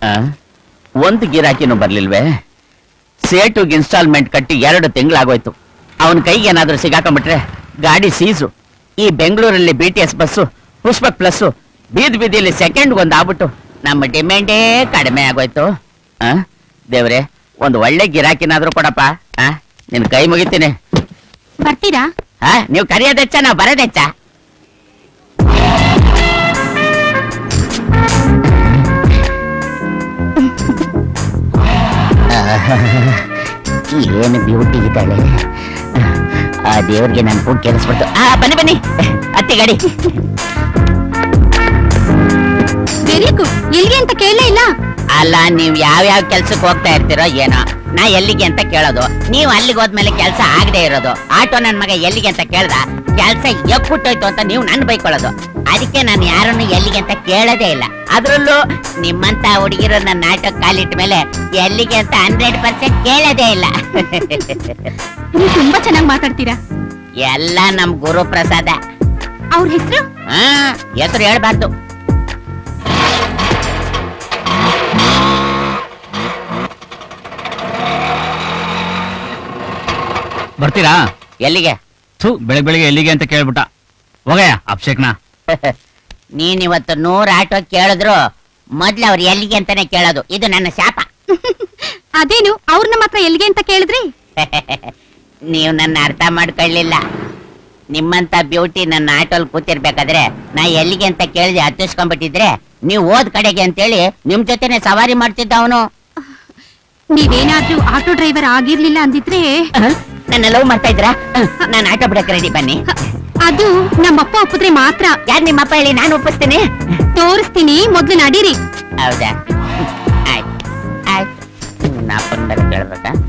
ಆ? ಒಂದು ಗಿರಾಕಿನೂ ಬರ್ಲಿಲ್ವೇ ಸೇಟುಗೆ ಇನ್ಸ್ಟಾಲ್ಮೆಂಟ್ ಕಟ್ಟಿ ಎರಡು ತಿಂಗಳಾಗೋಯ್ತು ಅವನ ಕೈಗೆ ಏನಾದ್ರೂ ಸಿಗಾಕೊಂಡ್ಬಿಟ್ರೆ ಗಾಡಿ ಸೀಸು ಈ ಬೆಂಗಳೂರಲ್ಲಿ B T S bus Pushpak plus ಬೀದ್ ಬೀದಿಯಲ್ಲಿ ಸೆಕೆಂಡ್ ಒಂದು ಆಗ್ಬಿಟ್ಟು ನಮ್ಮ ಡಿಮ್ಯಾಂಡೇ ಕಡಿಮೆ ಆಗೋಯ್ತು ಆ ದೇವ್ರೆ ಒಂದು ಒಳ್ಳೆ ಗಿರಾಕಿನಾದ್ರೂ ಕೊಡಪ್ಪ ಆ ನಿನ್ ಕೈ ಮುಗಿತೀನಿ ಬರ್ತೀರಾ ಆ ನೀವು ಕರೆಯೋದೆಚ್ಚ ನಾವು ಬರೋದೆಚ್ಚ ಏನು ಬ್ಯೂಟಿ ಇದ್ದಾಳೆ ಆ ದೇವ್ರಿಗೆ ನನ್ ಕೂಗ್ ಕೇಳಿಸ್ಬಿಡ್ತು ಆ ಬನ್ನಿ ಬನ್ನಿ ಅತ್ತೆ ಗಾಡಿ ವೆರಿ ಗುಡ್ ಎಲ್ಲಿಗೆ ಅಂತ ಕೇಳಲೇ ಇಲ್ಲ ಅಲ್ಲ ನೀವ್ ಯಾವ ಯಾವ ಕೆಲ್ಸಕ್ಕೆ ಹೋಗ್ತಾ ಇರ್ತೀರೋ ಏನೋ ನಾ ಎಲ್ಲಿಗೆ ಅಂತ ಕೇಳೋದು ನೀವು ಅಲ್ಲಿಗೆ ಹೋದ್ಮೇಲೆ ಕೆಲಸ ಆಗದೆ ಇರೋದು ಆಟೋ ನನ್ ಮಗ ಎಲ್ಲಿಗೆ ಅಂತ ಕೇಳ್ದ ಕೆಲಸ ಎಕ್ಕುಟ್ಟೋಯ್ತು ಅಂತ ನೀವು ನನ್ ಬೈಕೊಳ್ಳೋದು ಅದಕ್ಕೆ ನಾನು ಯಾರನ್ನು ಎಲ್ಲಿಗೆ ಅಂತ ಕೇಳೋದೇ ಇಲ್ಲ ಅದ್ರಲ್ಲೂ ನಿಮ್ಮಂತ ಹುಡುಗಿರು ನನ್ನ ಆಟೋ ಕಾಲಿಟ್ಟ ಮೇಲೆ ಎಲ್ಲಿಗೆ ಅಂತ ಹಂಡ್ರೆಡ್ ಪರ್ಸೆಂಟ್ ಕೇಳೋದೇ ಇಲ್ಲ ನೀವು ತುಂಬಾ ಚೆನ್ನಾಗಿ ಮಾತಾಡ್ತೀರಾ ಎಲ್ಲ ನಮ್ ಗುರು ಪ್ರಸಾದ ಅವ್ರ ಹೆಸರು ಹಾ ಹೆಸರು ಹೇಳ್ಬಾರ್ದು ಬರ್ತೀರಾ ಎಲ್ಲಿಗೆ ಥೂ ಬೆಳಗ್ಗೆ ಬೆಳಿಗ್ಗೆ ಎಲ್ಲಿಗೆ ಅಂತ ಕೇಳ್ಬಿಟ್ಟ ಹೋಗಯ್ಯ ಅಭಿಷೇಕ್ನ ನೀನ್ ಇವತ್ತು ನೂರ್ ಆಟೋ ಕೇಳಿದ್ರು ಮೊದ್ಲು ಅವ್ರು ಎಲ್ಲಿಗೆ ಅಂತಾನೆ ಕೇಳೋದು ಇದು ನನ್ನ ಶಾಪ ಅದೇನು ಅವ್ರನ್ನ ಮಾತ್ರ ಎಲ್ಲಿಗೆ ಅಂತ ಕೇಳಿದ್ರಿ ನೀವು ನನ್ನ ಅರ್ಥ ಮಾಡ್ಕೊಳ್ಳಿಲ್ಲ ನಿಮ್ಮಂತ ಬ್ಯೂಟಿ ನನ್ನ ಆಟೋಲ್ ಕೂತಿರ್ಬೇಕಾದ್ರೆ ನಾ ಎಲ್ಲಿಗೆ ಅಂತ ಕೇಳಿದೆ ಹತ್ತಿಸ್ಕೊಂಡ್ಬಿಟ್ಟಿದ್ರೆ ನೀವು ಓದ್ ಕಡೆಗೆ ಅಂತೇಳಿ ನಿಮ್ ಜೊತೆನೆ ಸವಾರಿ ಮಾಡ್ತಿದ್ದ ಅವನು ನೀವೇನಾದ್ರೂ ಆಟೋ ಡ್ರೈವರ್ ಆಗಿರ್ಲಿಲ್ಲ ಅಂದಿದ್ರೆ ನನ್ನ ಲವ್ ಮಾಡ್ತಾ ಇದ್ರ ನಾನು ಆಟೋ ಬಿಡಕ್ ರೆಡಿ ಬನ್ನಿ ಅದು ನಮ್ಮಪ್ಪ ಒಪ್ಪಿದ್ರೆ ಮಾತ್ರ ಯಾರು ನಿಮ್ಮಪ್ಪ ಹೇಳಿ ನಾನು ಒಪ್ಪಿಸ್ತೀನಿ ತೋರಿಸ್ತೀನಿ ಮೊದ್ಲು ನಡೀರಿ ಹೌದಾ ಆಯ್ತು ಆಯ್ತು ನಾ ಅಪ್ಪನ ಬೇರೆ ಕೇಳ್ಬೇಕಾ